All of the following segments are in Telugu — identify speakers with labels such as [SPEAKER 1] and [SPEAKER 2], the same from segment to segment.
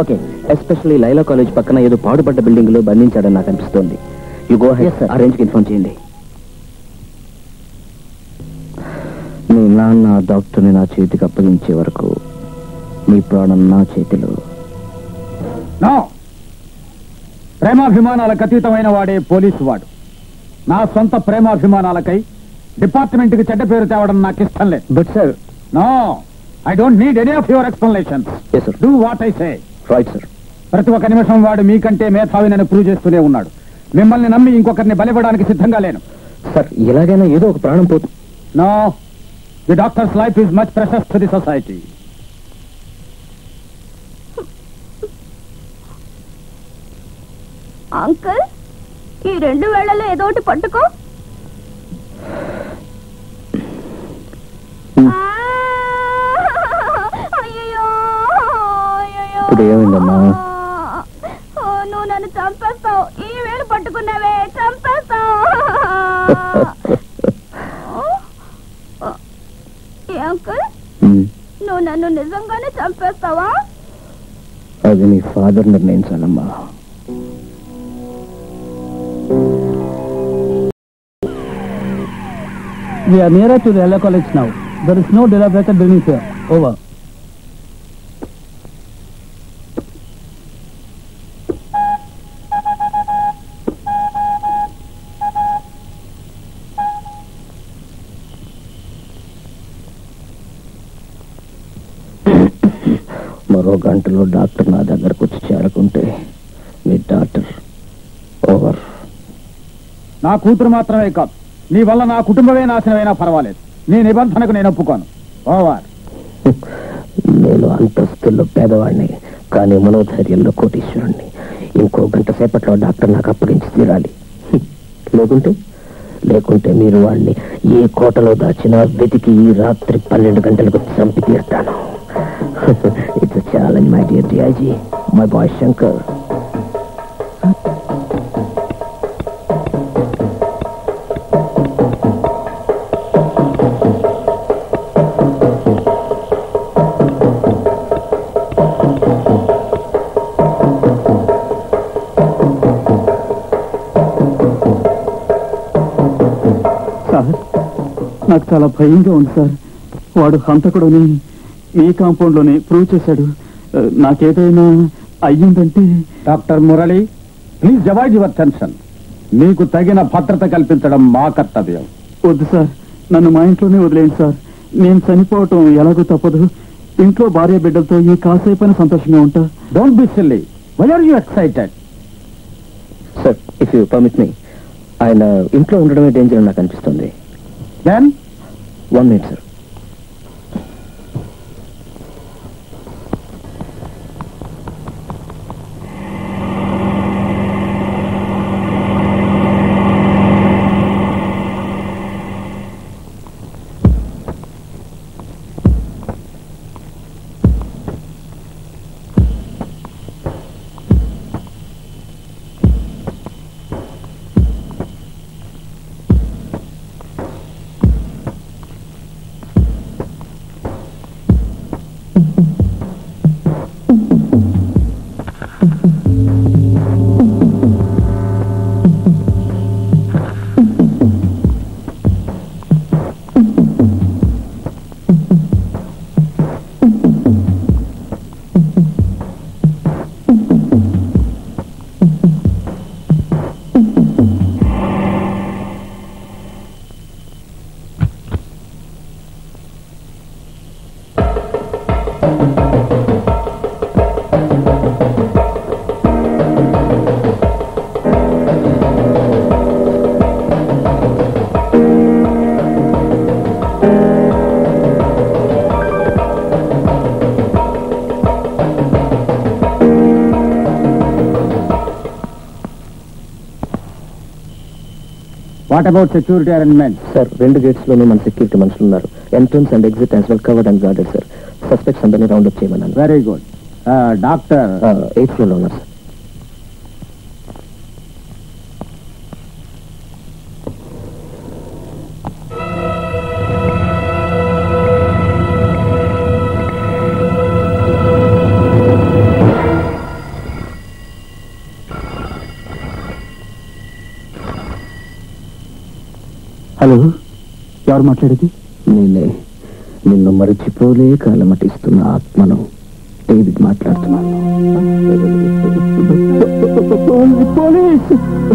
[SPEAKER 1] ఓకే ఎస్పెషల్లీ లైలా కాలేజ్ పక్కన ఏదో పాడుపడ్డ బిల్డింగ్ లో బంధించాడని నాకు అనిపిస్తోంది యు గో
[SPEAKER 2] Yes, sir.
[SPEAKER 1] ఆ రేంజ్ కి ఇన్ఫార్మ్ చేయండి మీ నాన్న ఆ డాక్టర్ని నా చేతికి అప్పగించే వరకు మీ ప్రాణం నా చేతిలో
[SPEAKER 3] నో ప్రేమాభిమానాలకు అతీతమైన వాడే పోలీసు వాడు నా సొంత ప్రేమాభిమానాలకై డిపార్ట్మెంట్ కి చెడ్డ పేరు తేవడం నాకు ఇష్టం లేదు
[SPEAKER 1] but sir
[SPEAKER 3] no I don't need any of your explanation
[SPEAKER 1] yes sir
[SPEAKER 3] do what I say
[SPEAKER 1] right sir
[SPEAKER 3] ప్రతి ఒక్క నిమిషం వాడు మీకంటే మేధావినని ప్రూవ్ చేస్తూనే ఉన్నాడు మిమ్మల్ని నమ్మి ఇంకొకరిని బలివ్వడానికి సిద్ధంగా లేను
[SPEAKER 1] సార్ ఎలాగైనా ఏదో ఒక ప్రాణం పోతుంది
[SPEAKER 3] no the doctor's life is much precious to the society
[SPEAKER 4] uncle ఈ రెండు వేళల్లో ఏదో ఒకటి పట్టుకో ఆ! అయ్యయ్యో! అయ్యయ్యో!
[SPEAKER 1] ఇప్పుడు ఏమైందమ్మా?
[SPEAKER 4] ఓ, నువ్వు నన్ను చంపేస్తావు ఈ వేలు పట్టుకున్నావే చంపేస్తావు ఏ అంకుల్
[SPEAKER 1] Hmm.
[SPEAKER 4] నువ్వు నన్ను నిజంగానే చంపేస్తావా
[SPEAKER 1] అది నీ ఫాదర్ నిర్ణయించాలమ్మా
[SPEAKER 2] We are nearer to the Yellow College now. There is no dilapidated buildings here. Over.
[SPEAKER 1] మరో గంటలో డాక్టర్ నా దగ్గరకు వచ్చి చేరకుంటే మీ డాక్టర్ ఓవర్
[SPEAKER 3] నా కూతురు మాత్రమే కాదు నీ వల్ల నా కుటుంబమే నాశనమైనా పర్వాలేదు నీ నిబంధనకు నేను ఒప్పుకోను ఓవర్
[SPEAKER 1] నేను అంతస్తుల్లో పేదవాడిని కానీ మనోధైర్యంలో కోటీశ్వరుణ్ణి ఇంకో గంట సేపట్లో డాక్టర్ నాకు అప్పగించి తీరాలి హ్మ్. లేకుంటే లేకుంటే మీరు వాడిని ఏ కోటలో దాచినా వెతికి ఈ రాత్రి పన్నెండు గంటలకు చంపి తీరుతాను it's challenge my dear DIG my boy Shankar
[SPEAKER 2] sir నాకు చాలా భయంగా ఉంది సార్ వాడు హంతకుడని ఈ కాంపౌండ్ లోనే ప్రూవ్ చేశాడు ఆ, నాకేదైనా అయ్యిందంటే
[SPEAKER 3] doctor Murali please avoid your tension మీకు తగిన భద్రత కల్పించడం మా కర్తవ్యం
[SPEAKER 2] వద్దు సార్ నన్ను మా ఇంట్లోనే వదిలేయండి సార్ నేను చనిపోవటం ఎలాగో తప్పదు ఇంట్లో భార్య బిడ్డలతో ఈ కాసేపైనా సంతోషంగా ఉంటా
[SPEAKER 3] don't be silly why are you excited
[SPEAKER 1] sir if you permit me ఆయన ఇంట్లో ఉండడమే డేంజర్ నాకు అనిపిస్తుంది
[SPEAKER 3] then
[SPEAKER 1] one minute sir
[SPEAKER 3] what about security arrangement
[SPEAKER 1] sir రెండు గేట్స్ లోనూ మన సెక్యూరిటీ మనుషులు ఉన్నారు entrance and exit as well covered and guarded sir suspects అందరినీ రౌండ్ అప్ చేయమన్నాను
[SPEAKER 3] very good doctor
[SPEAKER 1] eighth floor లో ఉన్నారు సార్
[SPEAKER 2] హలో ఎవరు మాట్లాడేది
[SPEAKER 1] నేనే నిన్ను మరిచిపోలేక అలమటిస్తున్న ఆత్మను డేవిడ్ మాట్లాడుతున్నాను
[SPEAKER 2] పోలీస్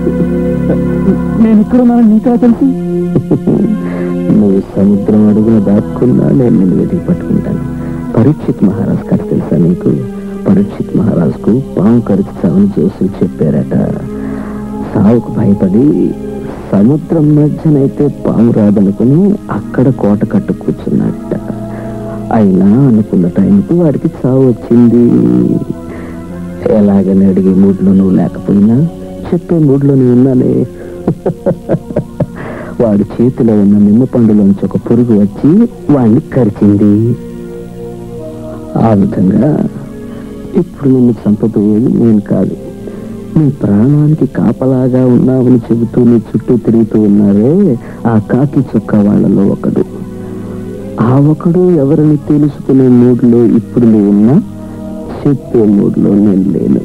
[SPEAKER 2] నేను ఇక్కడ ఉన్నాను నీకా తెలుసు
[SPEAKER 1] నువ్వు సముద్రం అడుగున దాక్కున్నా నేను నిన్ను వెతికి పట్టుకుంటాను పరీక్షిత్ మహారాజ్ కథ తెలుసా నీకు పరీక్షిత్ మహారాజ్కు పాము కరిచి చావని జోసులు చెప్పారట సావుకు భయపడి సముద్రం మధ్యనైతే పాము రాదనుకుని అక్కడ కోట కట్టు కూర్చున్నట్ట అయినా అనుకున్న టైంకి వాడికి చావు వచ్చింది ఎలాగని అడిగే మూడ్లో నువ్వు లేకపోయినా చెప్పే మూడ్లో నేను ఉన్నానే వాడి చేతిలో ఉన్న నిమ్మ పండులోంచి ఒక పురుగు వచ్చి వాడిని కరిచింది ఆ విధంగా ఇప్పుడు నిన్ను చంపబోయేది నేను కాదు నీ ప్రాణానికి కాపలాగా ఉన్నావని చెబుతూ నీ చుట్టూ తిరుగుతూ ఉన్నారే ఆ కాకి చుక్క వాళ్ళలో ఒకడు ఆ ఒకడు ఎవరిని తెలుసుకునే మూడ్లో ఇప్పుడు నువ్వు ఉన్నా చెప్పే మూడ్లో నేను లేను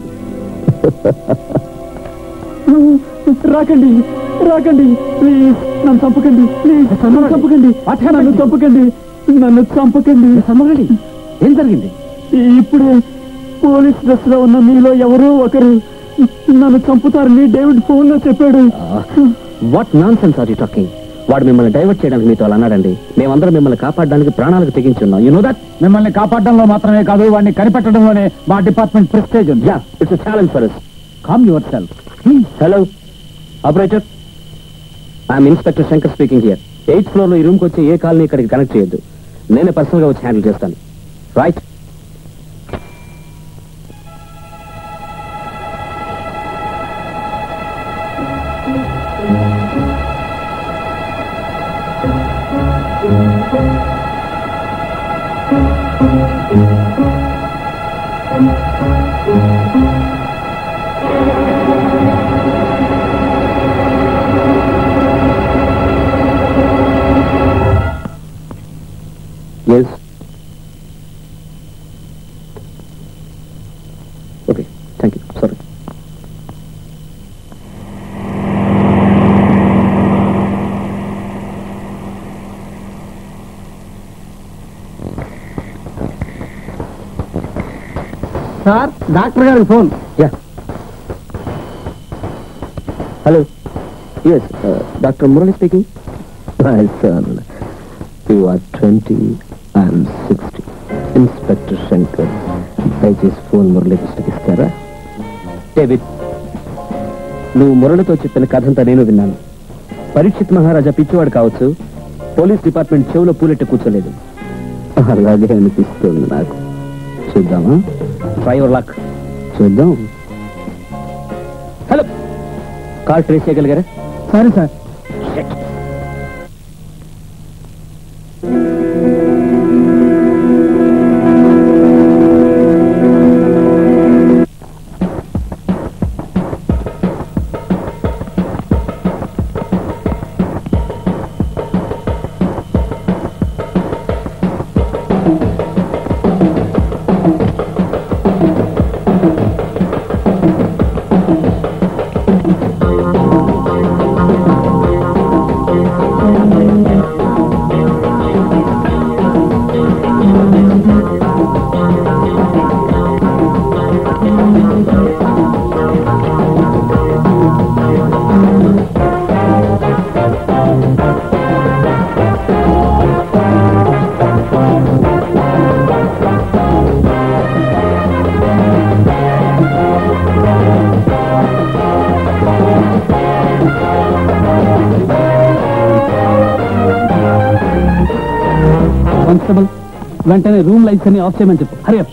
[SPEAKER 2] రాకండి రాకండి ప్లీజ్ నన్ను చంపకండి ప్లీజ్ నన్ను చంపకండి నన్ను చంపకండి నన్ను చంపకండి
[SPEAKER 1] చంపకండి ఏం జరిగింది
[SPEAKER 2] ఇప్పుడే పోలీస్ డ్రెస్ లో ఉన్న మీలో ఎవరో ఒకరు నన్ను చంపుతారని డేవిడ్ ఫోన్ లో చెప్పాడు
[SPEAKER 1] what nonsense are you talking వాడు మిమ్మల్ని డైవర్ట్ చేయడానికి మీతో అలా అన్నాడండి మేమందరం మిమ్మల్ని కాపాడడానికి ప్రాణాలకు తెగించున్నాం యు నో దట్
[SPEAKER 3] మిమ్మల్ని కాపాడడంలో మాత్రమే కాదు వాడిని కనిపెట్టడంలోనే మా డిపార్ట్మెంట్ ప్రెస్టేజ్ ఉంది
[SPEAKER 1] yeah it's challenge for us
[SPEAKER 3] calm yourself
[SPEAKER 1] hello operator I'm inspector Shankar speaking here eighth floor లో ఈ రూమ్కి వచ్చి ఏ కాల్ని ఇక్కడికి కనెక్ట్ చేయొద్దు నేనే పర్సనల్ గా వచ్చి హ్యాండిల్ చేస్తాను right yes okay thank you sorry
[SPEAKER 3] sir doctor గారికి phone
[SPEAKER 1] yeah hello yes doctor Murali speaking my son you are twenty and sixty inspector Shankar దయచేసి ఫోన్ మురళీకృష్ణకి ఇస్తారా డేవిడ్ నువ్వు మురళితో చెప్పిన కథంతా నేను విన్నాను పరీక్షిత్ మహారాజా పిచ్చివాడు కావచ్చు పోలీస్ డిపార్ట్మెంట్ చెవులో పూలెట్టి కూర్చోలేదు అలాగే అనిపిస్తుంది నాకు చూద్దామా ట్రై యువర్ లక్ చూద్దాం హలో కాల్ ట్రేస్ చేయగలిగారా
[SPEAKER 3] సరే సార్
[SPEAKER 2] కానిస్టేబుల్ వెంటనే రూమ్ లైట్స్ అన్ని ఆఫ్ చేయమని చెప్పు హరి